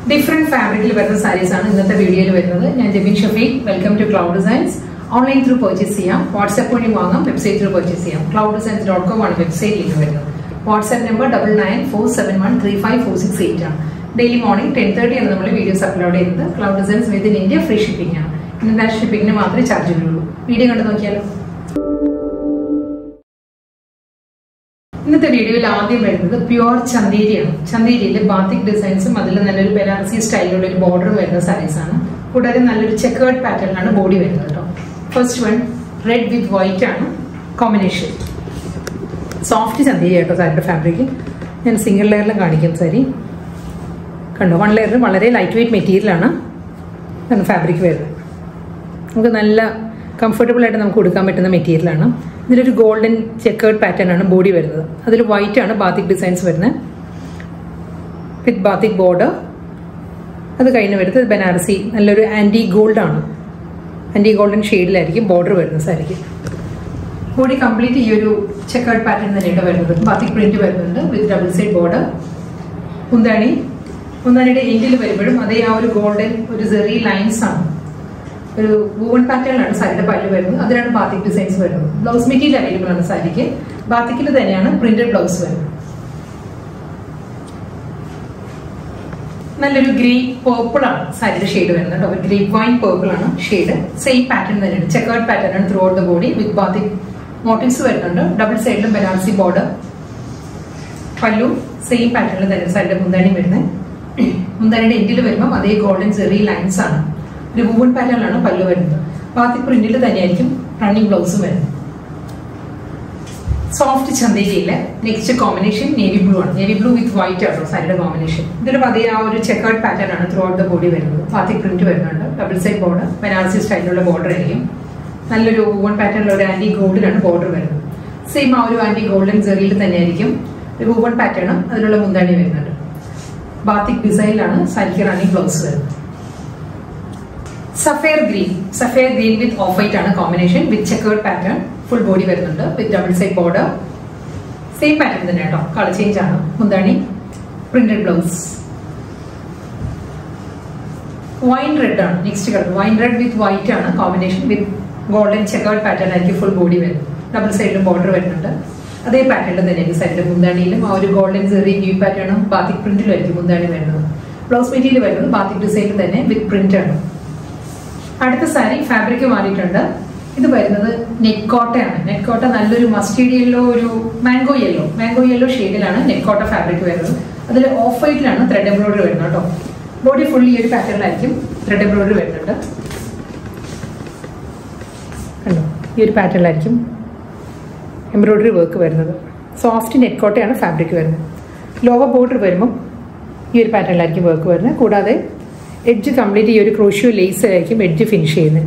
different ഫാബ്രിക്കിൽ വരുന്ന സാരീസ് ആണ് ഇന്നത്തെ വീഡിയോയിൽ വരുന്നത് ഞാൻ Jabin Shafeeq welcome to Cloud Designs online through purchase ചെയ്യാം വാട്സ്ആപ്പ് വഴി വാങ്ങാം വെബ്സൈറ്റ് ത്രൂ പർച്ചേസ് ചെയ്യാം ക്ലൗഡ് ഡിസൈൻസ് ഡോട്ട് കോം ആണ് വെബ്സൈറ്റ് ലിങ്ക് വരുന്നത് WhatsApp number double nine four seven one three five four six eight ആണ് ഡെയിലി മോർണിംഗ് ടെൻ തേർട്ടി ആണ് നമ്മൾ videos upload ചെയ്യുന്നത് Cloud Designs with in India free shipping ആണ് international ഷിപ്പിംഗിന് മാത്രമേ charge വരുള്ളൂ വീഡിയോ കണ്ടു നോക്കിയാലോ ഇന്നത്തെ വീഡിയോയിൽ ആദ്യം വരുന്നത് പ്യുവർ ചന്തേരിയാണ് ചന്തേരിയിൽ ബാത്തിക് ഡിസൈൻസും അതിൽ നല്ലൊരു ബനാറസി സ്റ്റൈലിലുള്ള ഒരു ബോർഡർ വരുന്ന സാരീസ് ആണ് കൂടാതെ നല്ലൊരു ചെക്കേർഡ് പാറ്റേണിലാണ് ബോഡി വരുന്നത് കേട്ടോ first one red with white ആണ് കോമ്പിനേഷൻ സോഫ്റ്റ് ചന്തേരി കേട്ടോ സാരിയുടെ ഫാബ്രിക് ഞാൻ സിംഗിൾ ലെയറിലും കാണിക്കും സാരി കണ്ടോ വൺ ലെയറിൽ വളരെ ലൈറ്റ് വെയിറ്റ് മെറ്റീരിയലാണ് ഫാബ്രിക് വരുന്നത് നമുക്ക് നല്ല കംഫർട്ടബിൾ ആയിട്ട് നമുക്ക് കൊടുക്കാൻ പറ്റുന്ന മെറ്റീരിയലാണ് ഇതിലൊരു ഗോൾഡൻ ചെക്കേർഡ് പാറ്റേൺ ആണ് ബോഡി വരുന്നത് അതിൽ വൈറ്റ് ആണ് ബാത്തിക് ഡിസൈൻസ് വരുന്നത് വിത്ത് ബാത്തിക് ബോർഡർ അത് കഴിഞ്ഞ് വരുന്നത് ബനാറസി നല്ലൊരു ആൻറ്റി ഗോൾഡ് ആണ് ആൻറ്റി ഗോൾഡൻ ഷെയ്ഡിലായിരിക്കും ബോർഡർ വരുന്നത് സാരിക്ക് ബോഡി കംപ്ലീറ്റ് ഈ ഒരു ചെക്കേർഡ് പാറ്റേൺ തന്നെയാണ് വരുന്നത് ബാത്തിക് പ്രിന്റ് വരുന്നുണ്ട് വിത്ത് ഡബിൾ സൈഡ് ബോർഡർ മുന്താണി മുന്താണിയുടെ എൻഡിൽ വരുമ്പോഴും അതേ ആ ഒരു ഗോൾഡൻ ഒരു സെറി ലൈൻസ് ആണ് ഒരു വൂവൺ പാറ്റേണിലാണ് സാരിയുടെ പല്ല് വരുന്നത് അതിലാണ് ബാത്തിക് ഡിസൈൻസ് വരുന്നത് ബ്ലൗസ് മെറ്റീരിയൽ അവൈലബിൾ ആണ് സാരിക്ക് ബാത്തിക്കിൽ തന്നെയാണ് പ്രിന്റഡ് ബ്ലൗസ് വരുന്നത് നല്ലൊരു ഗ്രേ പേർപ്പിൾ ആണ് സാരിയുടെ ഷെയ്ഡ് വരുന്നത് കേട്ടോ ഒരു ഗ്രേ വൈൻ പേർപ്പിൾ ആണ് ഷെയ്ഡ് സെയിം പാറ്റേൺ തന്നെയാണ് ചെക്കേർഡ് പാറ്റേൺ ആണ് through out the body with batik motifs വരുന്നുണ്ട് ഡബിൾ സൈഡിലും ബനാറസി ബോർഡർ പല്ലു സെയിം പാറ്റേണിൽ തന്നെ സാരിയുടെ മുന്താണി വരുന്നത് മുന്താണിയുടെ എൻഡിൽ വരുമ്പോൾ അതേ ഗോൾഡൻ ചെറിയ ലൈൻസ് ആണ് ഒരു വൂവൺ പാറ്റേണിലാണ് പല്ലു വരുന്നത് ബാത്തിക് പ്രിന്റിൽ തന്നെയായിരിക്കും റണ്ണിങ് ബ്ലൗസും വരുന്നത് സോഫ്റ്റ് ചന്തേരിയിലെ നെക്സ്റ്റ് കോമ്പിനേഷൻ നേവി ബ്ലൂ ആണ് നേവി ബ്ലൂ വിത്ത് വൈറ്റ് ആണോ സാരിയുടെ കോമ്പിനേഷൻ ഇതിലും അതേ ആ ഒരു ചെക്കേർഡ് പാറ്റേൺ ആണ് ത്രൂ ഔട്ട് ദ ബോഡി വരുന്നത് ബാത്തിക് പ്രിന്റ് വരുന്നുണ്ട് ഡബിൾ സൈഡ് ബോർഡർ ബനാറസി സ്റ്റൈലിലുള്ള ബോർഡർ ആയിരിക്കും നല്ലൊരു വൂവൺ പാറ്റേണിലുള്ള ഒരു ആന്റി ഗോൾഡിലാണ് ബോർഡർ വരുന്നത് സെയിം ആ ഒരു ആന്റി ഗോൾഡൻ ജെറിയിൽ തന്നെയായിരിക്കും ഒരു വൂവൺ പാറ്റേണും അതിലുള്ള മുന്താണി വരുന്നുണ്ട് ബാത്തിക് ഡിസൈനിലാണ് സാരിക്ക് റണ്ണിങ് ബ്ലൗസ് വരുന്നത് sapphire green sapphire green with off white ആണ് combination with checkered pattern full body വരുന്നുണ്ട് with double side border same pattern തന്നെ കേട്ടോ കളർ ചേഞ്ച് ആണ് മുന്താണി പ്രിന്റഡ് ബ്ലൗസ് വൈൻ റെഡ് ആണ് next colour wine red with white ആണ് combination with golden checkered pattern ആയിരിക്കും full body വരുന്നത് double സൈഡിലും ബോർഡർ വരുന്നുണ്ട് അതേ പാറ്റേണിൽ തന്നെയായിരിക്കും സൈഡിലെ മുന്താണിയിലും ആ ഒരു ഗോൾഡൻ സെറി വ്യൂ പാറ്റേണും ബാത്തിക് പ്രിന്റിലും ആയിരിക്കും മുന്താണി വരുന്നത് ബ്ലൗസ് മെറ്റീരിയൽ വരുന്നത് ബാത്തിക് ഡിസൈനിൽ തന്നെ വിത്ത് പ്രിന്റ് ആണ് അടുത്ത സാരി ഫാബ്രിക് മാറിയിട്ടുണ്ട് ഇത് വരുന്നത് നെക്കോട്ടയാണ് നെക്കോട്ട നല്ലൊരു മസ്റ്റേഡ് യെല്ലോ ഒരു മാംഗോ യെല്ലോ മാംഗോ യെല്ലോ ഷെയ്ഡിലാണ് നെക്കോട്ട ഫാബ്രിക് വരുന്നത് അതിൽ ഓഫ് വൈറ്റിലാണ് ത്രെഡ് എംബ്രോയിഡറി വരുന്നത് കേട്ടോ ബോഡി ഫുള്ളി ഈ ഒരു പാറ്റേണിലായിരിക്കും ത്രെഡ് എംബ്രോയിഡറി വരുന്നുണ്ട് കണ്ടോ ഈ ഒരു പാറ്റേണിലായിരിക്കും എംബ്രോയിഡറി വർക്ക് വരുന്നത് സോഫ്റ്റ് നെറ്റ്കോട്ടയാണ് ഫാബ്രിക് വരുന്നത് ലോവർ ബോർഡർ വരുമ്പം ഈ ഒരു പാറ്റേണിലായിരിക്കും വർക്ക് വരുന്നത് കൂടാതെ എഡ്ജ് കംപ്ലീറ്റ് ഈ ഒരു ക്രോഷ്യോ ലേസിലായിരിക്കും എഡ്ജ് ഫിനിഷ് ചെയ്യുന്നത്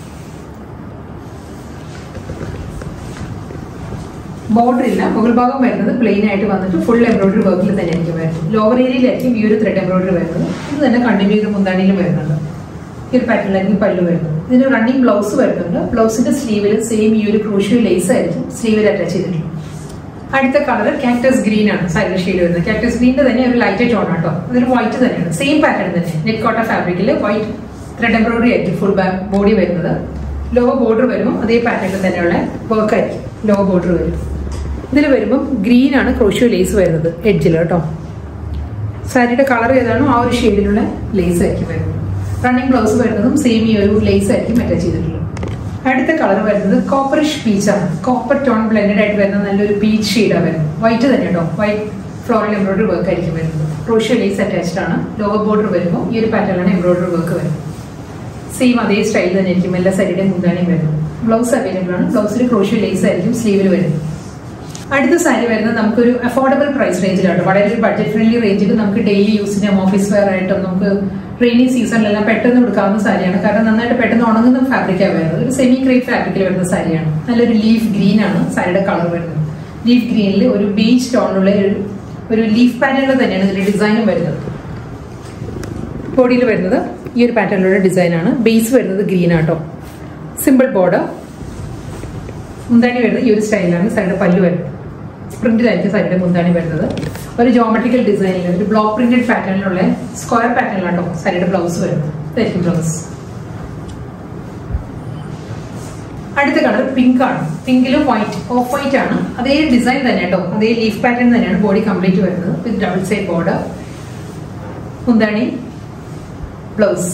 ബോർഡർ ഇല്ല മുകൾ ഭാഗം വരുന്നത് പ്ലെയിൻ ആയിട്ട് വന്നിട്ട് ഫുൾ എംബ്രോയിഡറി വർക്കിൽ തന്നെ ആയിരിക്കും വരുന്നത് ലോവർ ഏരിയയിലായിരിക്കും ഈ ഒരു ത്രെഡ് എംബ്രോയിഡറി വരുന്നത് ഇത് തന്നെ കണ്ടിന്യൂ ചെയ്ത് മുന്താണിയിലും വരുന്നുണ്ട് ഈ ഒരു പാറ്റേണിലായിരിക്കും പല്ലു വരുന്നത് ഇതിന് റണ്ണിങ് ബ്ലൗസ് വരുന്നുണ്ട് ബ്ലൗസിന്റെ സ്ലീവിൽ സെയിം ഈ ഒരു ക്രോഷ്യോ ലേസ് ആയിരിക്കും സ്ലീവിൽ അറ്റാച്ച് ചെയ്തിട്ടുള്ളത് അടുത്ത കളർ കാക്ടസ് ഗ്രീൻ ആണ് സൈഡ് ഷെയ്ഡ് വരുന്നത് കാക്ടസ് ഗ്രീനിന്റെ തന്നെ ഒരു ലൈറ്റ് ടോൺ ആട്ടോ അതൊരു വൈറ്റ് തന്നെയാണ് സെയിം പാറ്റേൺ തന്നെ നെറ്റ് കോട്ട ഫാബ്രിക്കിൽ വൈറ്റ് ത്രെഡ് എംബ്രോയിഡറി ആയിരിക്കും ഫുൾ ബോഡി വരുന്നത് ലോവർ ബോർഡർ വരുമ്പോൾ അതേ പാറ്റേണിൽ തന്നെയുള്ള വർക്ക് ആയിരിക്കും ലോവർ ബോർഡർ വരും ഇതിൽ വരുമ്പം ഗ്രീൻ ആണ് ക്രോഷ്യോ ലേസ് വരുന്നത് എഡ്ജിൽ കേട്ടോ സാരിയുടെ കളർ ഏതാണോ ആ ഒരു ഷെയ്ഡിലുള്ള ലേസ് ആയിരിക്കും വരുന്നത് റണ്ണിങ് ബ്ലൗസ് വരുന്നതും സെയിം ഈ ഒരു ലേസ് ആയിരിക്കും അറ്റാച്ച് ചെയ്തിട്ടുള്ളത് അടുത്ത കളർ വരുന്നത് കോപ്പറിഷ് പീച്ച് ആണ് കോപ്പർ ടോൺ ബ്ലെൻഡഡ് ആയിട്ട് വരുന്ന നല്ലൊരു പീച്ച് ഷെയ്ഡാണ് വരുന്നത് വൈറ്റ് തന്നെ കേട്ടോ വൈറ്റ് ഫ്ലോറൽ എംബ്രോയിഡറി വർക്ക് ആയിരിക്കും വരുന്നത് ക്രോഷ്യോ ലേസ് അറ്റാച്ച്ഡ് ആണ് ലോവർ ബോർഡർ വരുമ്പോൾ ഈ ഒരു പാറ്റേണിലാണ് എംബ്രോയിഡറി വർക്ക് വരുന്നത് സെയിം അതേ സ്റ്റൈൽ തന്നെ ആയിരിക്കും എല്ലാ സൈഡിന്റെയും മുന്താണിയും വരുന്നത് ബ്ലൗസ് അവൈലബിൾ ആണ് ബ്ലൗസിൽ ക്രോഷ്യോ ലേസ് ആയിരിക്കും സ്ലീവിൽ വരുന്നത് അടുത്ത സാരി വരുന്നത് നമുക്കൊരു അഫോർഡബിൾ പ്രൈസ് റേഞ്ചിലാണ് വളരെ ഒരു ബഡ്ജറ്റ് ഫ്രണ്ട്ലി റേഞ്ചിൽ നമുക്ക് ഡെയിലി യൂസിനും ഓഫീസ് വെയർ ആയിട്ടും നമുക്ക് റെയിനി സീസണിലെല്ലാം പെട്ടെന്ന് കൊടുക്കാവുന്ന സാരിയാണ് കാരണം നന്നായിട്ട് പെട്ടെന്ന് ഉണങ്ങുന്ന ഫാബ്രിക്കാണ് വരുന്നത് ഒരു സെമി ക്രേപ്പ് ഫാബ്രിക്കിൽ വരുന്ന സാരിയാണ് നല്ലൊരു ലീഫ് ഗ്രീൻ ആണ് സാരിയുടെ കളർ വരുന്നത് ലീഫ് ഗ്രീനിൽ ഒരു ബീച്ച് ടോണിലുള്ള ഒരു ഒരു ലീഫ് പാറ്റേണിൽ തന്നെയാണ് ഇതിന്റെ ഡിസൈനും വരുന്നത് ബോഡിയിൽ വരുന്നത് ഈ ഒരു പാറ്റേണിലുള്ള ഡിസൈനാണ് ബേസ് വരുന്നത് ഗ്രീൻ ആട്ടോ സിമ്പിൾ ബോർഡർ മുന്താണി വരുന്നത് ഈ ഒരു സ്റ്റൈലാണ് സൈഡ് പല്ലു വരുന്നത് പ്രിന്റിലായിരിക്കും സൈഡിന്റെ മുന്താണി വരുന്നത് ഒരു ജോമെട്രിക്കൽ ഡിസൈനിൽ ഒരു ബ്ലോക്ക് പ്രിന്റഡ് പാറ്റേണിലുള്ള സ്ക്വയർ പാറ്റേണിലാട്ടോ സാരിയുടെ ബ്ലൗസ് വരുന്നത് ഇതായിരിക്കും ബ്ലൗസ് അടുത്ത കളർ പിങ്ക് ആണ് പിങ്കിലും വൈറ്റ് ഓഫ് വൈറ്റ് ആണ് അതേ ഡിസൈൻ തന്നെ കേട്ടോ അതേ ലീഫ് പാറ്റേൺ തന്നെയാണ് ബോഡി കംപ്ലീറ്റ് വരുന്നത് വിത്ത് ഡബിൾ സൈഡ് ബോർഡർ മുന്താണി ബ്ലൗസ്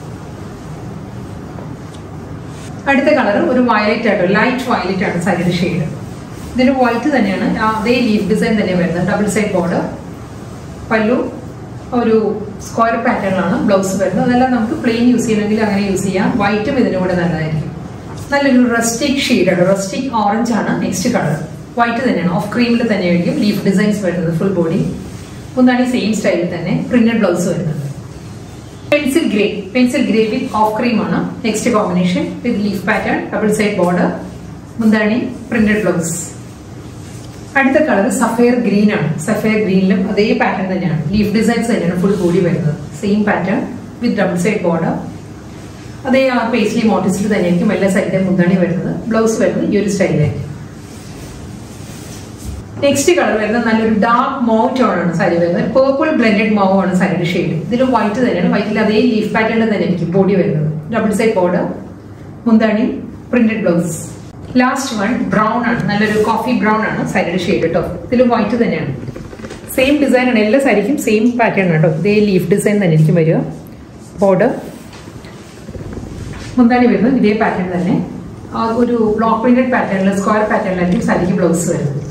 അടുത്ത കളർ ഒരു വയലറ്റ് ആട്ടോ ലൈറ്റ് വയലറ്റ് ആണ് സാരിയുടെ ഷെയ്ഡ് ഇതിന് വൈറ്റ് തന്നെയാണ് അതേ ലീഫ് ഡിസൈൻ തന്നെ വരുന്നത് ഡബിൾ സൈഡ് ബോർഡർ പല്ലു ഒരു സ്ക്വയർ പാറ്റേണിലാണ് ബ്ലൗസ് വരുന്നത് അതെല്ലാം നമുക്ക് പ്ലെയിൻ യൂസ് ചെയ്യണമെങ്കിൽ അങ്ങനെ യൂസ് ചെയ്യാം വൈറ്റും ഇതിന്റെ കൂടെ നല്ലതായിരിക്കും നല്ലൊരു റസ്റ്റിക് ഷെയ്ഡാണ് റസ്റ്റിക് ഓറഞ്ച് ആണ് നെക്സ്റ്റ് കളർ വൈറ്റ് തന്നെയാണ് ഓഫ് ക്രീമിൽ തന്നെയായിരിക്കും ലീഫ് ഡിസൈൻസ് വരുന്നത് ഫുൾ ബോഡി ഒന്നാണ് സെയിം സ്റ്റൈലിൽ തന്നെ പ്രിന്റഡ് ബ്ലൗസ് വരുന്നത് pencil grey pencil grey with off cream ആണ് next combination with leaf pattern double side border മുന്താണി പ്രിന്റഡ് ബ്ലൗസ് അടുത്ത കളർ സഫയർ ഗ്രീൻ ആണ് സഫയർ ഗ്രീനിലും അതേ പാറ്റേൺ തന്നെയാണ് ലീഫ് ഡിസൈൻസ് തന്നെയാണ് ഫുൾ ബോഡി വരുന്നത് same pattern with double side border അതേ ആ പേസ്ലി മോട്ടിസിൽ തന്നെയായിരിക്കും എല്ലാ സൈഡിലെ മുന്താണി വരുന്നത് ബ്ലൗസ് വരുന്നത് ഈ ഒരു സ്റ്റൈലായിരിക്കും നെക്സ്റ്റ് കളർ വരുന്നത് നല്ലൊരു ഡാർക്ക് മോവ് ടോൺ ആണ് സാരി വരുന്നത് പേർപ്പിൾ ബ്ലെൻഡഡ് മോവ് ആണ് സാരിയുടെ ഷെയ്ഡ് ഇതിൽ വൈറ്റ് തന്നെയാണ് വൈറ്റിൽ അതേ ലീഫ് പാറ്റേൺ തന്നെ ആയിരിക്കും ബോഡി വരുന്നത് ഡബിൾ സൈഡ് ബോർഡർ മുന്താണി printed blouse last one brown ആണ് നല്ലൊരു കോഫി ബ്രൗൺ ആണ് സാരിയുടെ ഷെയ്ഡ് കേട്ടോ ഇതിൽ വൈറ്റ് തന്നെയാണ് സെയിം ഡിസൈൻ ആണ് എല്ലാ സാരിക്കും സെയിം പാറ്റേൺ ആണ് കേട്ടോ ഇതേ ലീഫ് ഡിസൈൻ തന്നെ ആയിരിക്കും വരിക ബോർഡർ മുന്താണി വരുന്നത് ഇതേ പാറ്റേൺ തന്നെ ആ ഒരു ബ്ലോക്ക് പ്രിന്റഡ് പാറ്റേണിൽ സ്ക്വയർ പാറ്റേണിലായിരിക്കും സാരിക്ക് ബ്ലൗസ് വരുന്നത്